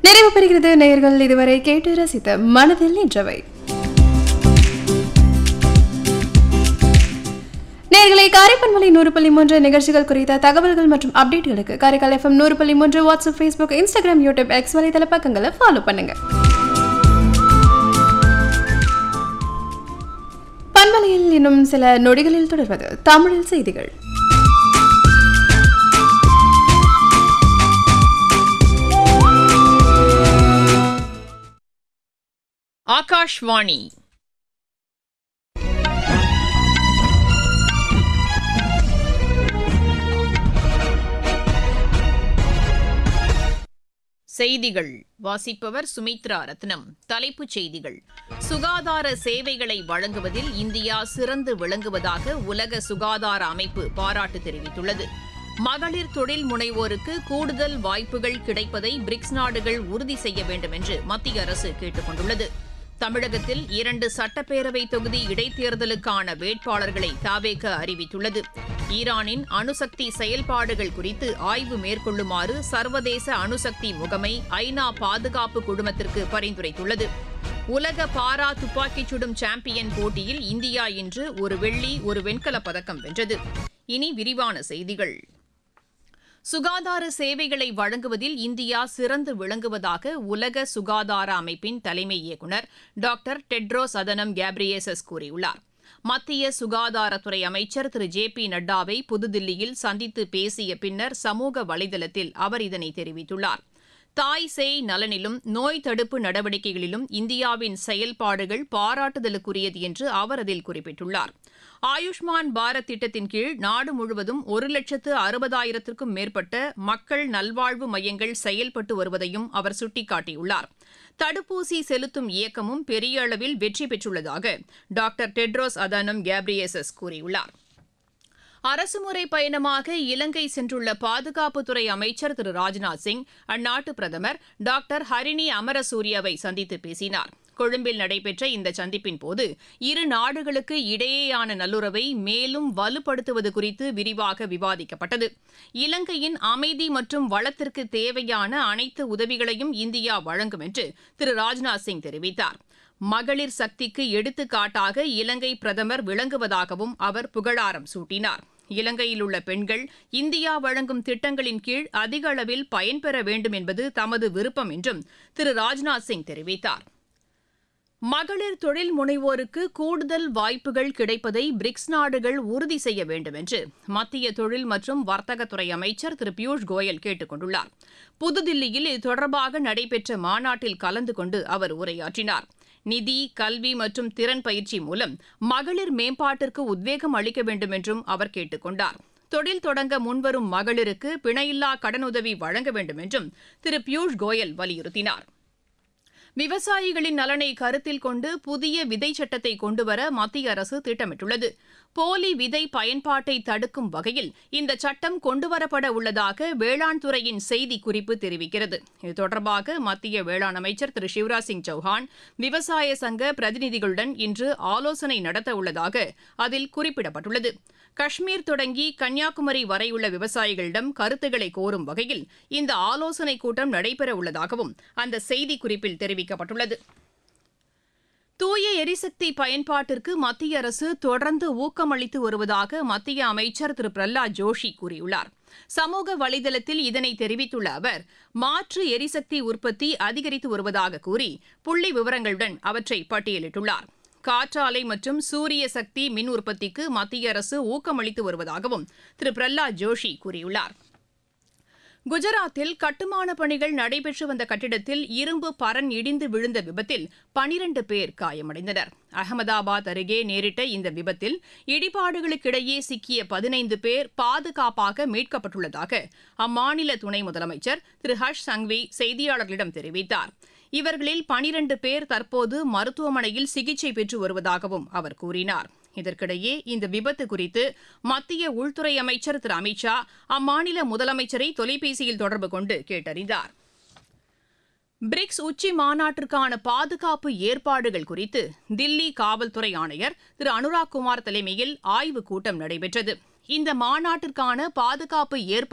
நிறைவு பெறுகிறது நேயர்கள் இதுவரை கேட்டு ரசித்த மனதில் நின்றவை நேர்களை காரைப்பன்மலை நூறு புள்ளி மூன்று நிகழ்ச்சிகள் குறித்த தகவல்கள் மற்றும் அப்டேட்டுகளுக்கு காரைக்கால் எஃப்எம் நூறு புள்ளி மூன்று WhatsApp Facebook Instagram YouTube X வலைதள பக்கங்களை ஃபாலோ பண்ணுங்க பண்பலையில் இன்னும் சில நொடிகளில் தொடர்வது தமிழில் செய்திகள் ஆகாஷ்வாணி செய்திகள் வாசிப்பவர் சுமித்ரா ரத்னம் தலைப்புச் செய்திகள் சுகாதார சேவைகளை வழங்குவதில் இந்தியா சிறந்து விளங்குவதாக உலக சுகாதார அமைப்பு பாராட்டு தெரிவித்துள்ளது மகளிர் தொழில் முனைவோருக்கு கூடுதல் வாய்ப்புகள் கிடைப்பதை பிரிக்ஸ் நாடுகள் உறுதி செய்ய வேண்டும் என்று மத்திய அரசு கேட்டுக் கொண்டுள்ளது தமிழகத்தில் இரண்டு சட்டப்பேரவை தொகுதி இடைத்தேர்தலுக்கான வேட்பாளர்களை தாவேக அறிவித்துள்ளது ஈரானின் அணுசக்தி செயல்பாடுகள் குறித்து ஆய்வு மேற்கொள்ளுமாறு சர்வதேச அணுசக்தி முகமை ஐநா பாதுகாப்பு குழுமத்திற்கு பரிந்துரைத்துள்ளது உலக பாரா துப்பாக்கிச் சுடும் சாம்பியன் போட்டியில் இந்தியா இன்று ஒரு வெள்ளி ஒரு வெண்கலப் பதக்கம் வென்றது இனி விரிவான செய்திகள் சுகாதார சேவைகளை வழங்குவதில் இந்தியா சிறந்து விளங்குவதாக உலக சுகாதார அமைப்பின் தலைமை இயக்குநர் டாக்டர் டெட்ரோஸ் அதனம் கேப்ரியேசஸ் கூறியுள்ளார் மத்திய சுகாதாரத்துறை அமைச்சர் திரு ஜே பி நட்டாவை புதுதில்லியில் சந்தித்து பேசிய பின்னர் சமூக வலைதளத்தில் அவர் இதனை தெரிவித்துள்ளார் தாய் சேய் நலனிலும் நோய் தடுப்பு நடவடிக்கைகளிலும் இந்தியாவின் செயல்பாடுகள் பாராட்டுதலுக்குரியது என்று அவர் அதில் குறிப்பிட்டுள்ளார் ஆயுஷ்மான் பாரத் திட்டத்தின் கீழ் நாடு முழுவதும் ஒரு லட்சத்து அறுபதாயிரத்திற்கும் மேற்பட்ட மக்கள் நல்வாழ்வு மையங்கள் செயல்பட்டு வருவதையும் அவர் சுட்டிக்காட்டியுள்ளார் தடுப்பூசி செலுத்தும் இயக்கமும் பெரிய அளவில் வெற்றி பெற்றுள்ளதாக டாக்டர் டெட்ரோஸ் அதனம் கேப்ரியேசஸ் கூறியுள்ளார் அரசுமுறை பயணமாக இலங்கை சென்றுள்ள பாதுகாப்புத்துறை அமைச்சர் திரு ராஜ்நாத் சிங் அந்நாட்டு பிரதமர் டாக்டர் ஹரிணி அமரசூரியவை சந்தித்து பேசினார் கொழும்பில் நடைபெற்ற இந்த சந்திப்பின் போது இரு நாடுகளுக்கு இடையேயான நல்லுறவை மேலும் வலுப்படுத்துவது குறித்து விரிவாக விவாதிக்கப்பட்டது இலங்கையின் அமைதி மற்றும் வளத்திற்கு தேவையான அனைத்து உதவிகளையும் இந்தியா வழங்கும் என்று திரு ராஜ்நாத் சிங் தெரிவித்தார் மகளிர் சக்திக்கு எடுத்துக்காட்டாக இலங்கை பிரதமர் விளங்குவதாகவும் அவர் புகழாரம் சூட்டினார் இலங்கையில் உள்ள பெண்கள் இந்தியா வழங்கும் திட்டங்களின் கீழ் அதிக அளவில் பயன்பெற வேண்டும் என்பது தமது விருப்பம் என்றும் திரு ராஜ்நாத் சிங் தெரிவித்தார் மகளிர் தொழில் முனைவோருக்கு கூடுதல் வாய்ப்புகள் கிடைப்பதை பிரிக்ஸ் நாடுகள் உறுதி செய்ய வேண்டும் என்று மத்திய தொழில் மற்றும் வர்த்தகத்துறை அமைச்சர் திரு பியூஷ் கோயல் கேட்டுக் கொண்டுள்ளார் புதுதில்லியில் இது தொடர்பாக நடைபெற்ற மாநாட்டில் கலந்து கொண்டு அவர் உரையாற்றினார் நிதி கல்வி மற்றும் திறன் பயிற்சி மூலம் மகளிர் மேம்பாட்டிற்கு உத்வேகம் அளிக்க வேண்டும் என்றும் அவர் கேட்டுக் கொண்டார் தொழில் தொடங்க முன்வரும் மகளிருக்கு பிணையில்லா கடனுதவி வழங்க வேண்டும் என்றும் திரு பியூஷ் கோயல் வலியுறுத்தினார் விவசாயிகளின் நலனை கருத்தில் கொண்டு புதிய விதை சட்டத்தை கொண்டுவர மத்திய அரசு திட்டமிட்டுள்ளது போலி விதை பயன்பாட்டை தடுக்கும் வகையில் இந்த சட்டம் கொண்டுவரப்பட உள்ளதாக வேளாண் துறையின் செய்திக்குறிப்பு தெரிவிக்கிறது இது தொடர்பாக மத்திய வேளாண் அமைச்சர் திரு சிவராஜ் சிங் சௌஹான் விவசாய சங்க பிரதிநிதிகளுடன் இன்று ஆலோசனை நடத்த உள்ளதாக அதில் குறிப்பிடப்பட்டுள்ளது காஷ்மீர் தொடங்கி கன்னியாகுமரி வரையுள்ள விவசாயிகளிடம் கருத்துக்களை கோரும் வகையில் இந்த ஆலோசனைக் கூட்டம் நடைபெற உள்ளதாகவும் அந்த செய்திக்குறிப்பில் தெரிவிக்கப்பட்டுள்ளது தூய எரிசக்தி பயன்பாட்டிற்கு மத்திய அரசு தொடர்ந்து ஊக்கமளித்து வருவதாக மத்திய அமைச்சர் திரு பிரஹ்லாத் ஜோஷி கூறியுள்ளார் சமூக வலைதளத்தில் இதனை தெரிவித்துள்ள அவர் மாற்று எரிசக்தி உற்பத்தி அதிகரித்து வருவதாக கூறி புள்ளி விவரங்களுடன் அவற்றை பட்டியலிட்டுள்ளார் காற்றாலை மற்றும் சூரிய சக்தி மின் உற்பத்திக்கு மத்திய அரசு ஊக்கமளித்து வருவதாகவும் திரு பிரஹ்லாத் ஜோஷி கூறியுள்ளார் குஜராத்தில் கட்டுமான பணிகள் நடைபெற்று வந்த கட்டிடத்தில் இரும்பு பரன் இடிந்து விழுந்த விபத்தில் பனிரண்டு பேர் காயமடைந்தனர் அகமதாபாத் அருகே நேரிட்ட இந்த விபத்தில் இடிபாடுகளுக்கிடையே சிக்கிய பதினைந்து பேர் பாதுகாப்பாக மீட்கப்பட்டுள்ளதாக அம்மாநில துணை முதலமைச்சர் திரு ஹர்ஷ் சங்வி செய்தியாளர்களிடம் தெரிவித்தார் இவர்களில் பனிரண்டு பேர் தற்போது மருத்துவமனையில் சிகிச்சை பெற்று வருவதாகவும் அவர் கூறினார் இதற்கிடையே இந்த விபத்து குறித்து மத்திய உள்துறை அமைச்சர் திரு அமித்ஷா அம்மாநில முதலமைச்சரை தொலைபேசியில் தொடர்பு கொண்டு கேட்டறிந்தார் பிரிக்ஸ் உச்சி மாநாட்டிற்கான பாதுகாப்பு ஏற்பாடுகள் குறித்து தில்லி காவல்துறை ஆணையர் திரு அனுராக் குமார் தலைமையில் ஆய்வுக் கூட்டம் நடைபெற்றது இந்த மாநாட்டிற்கான பாதுகாப்பு ஏற்பாடு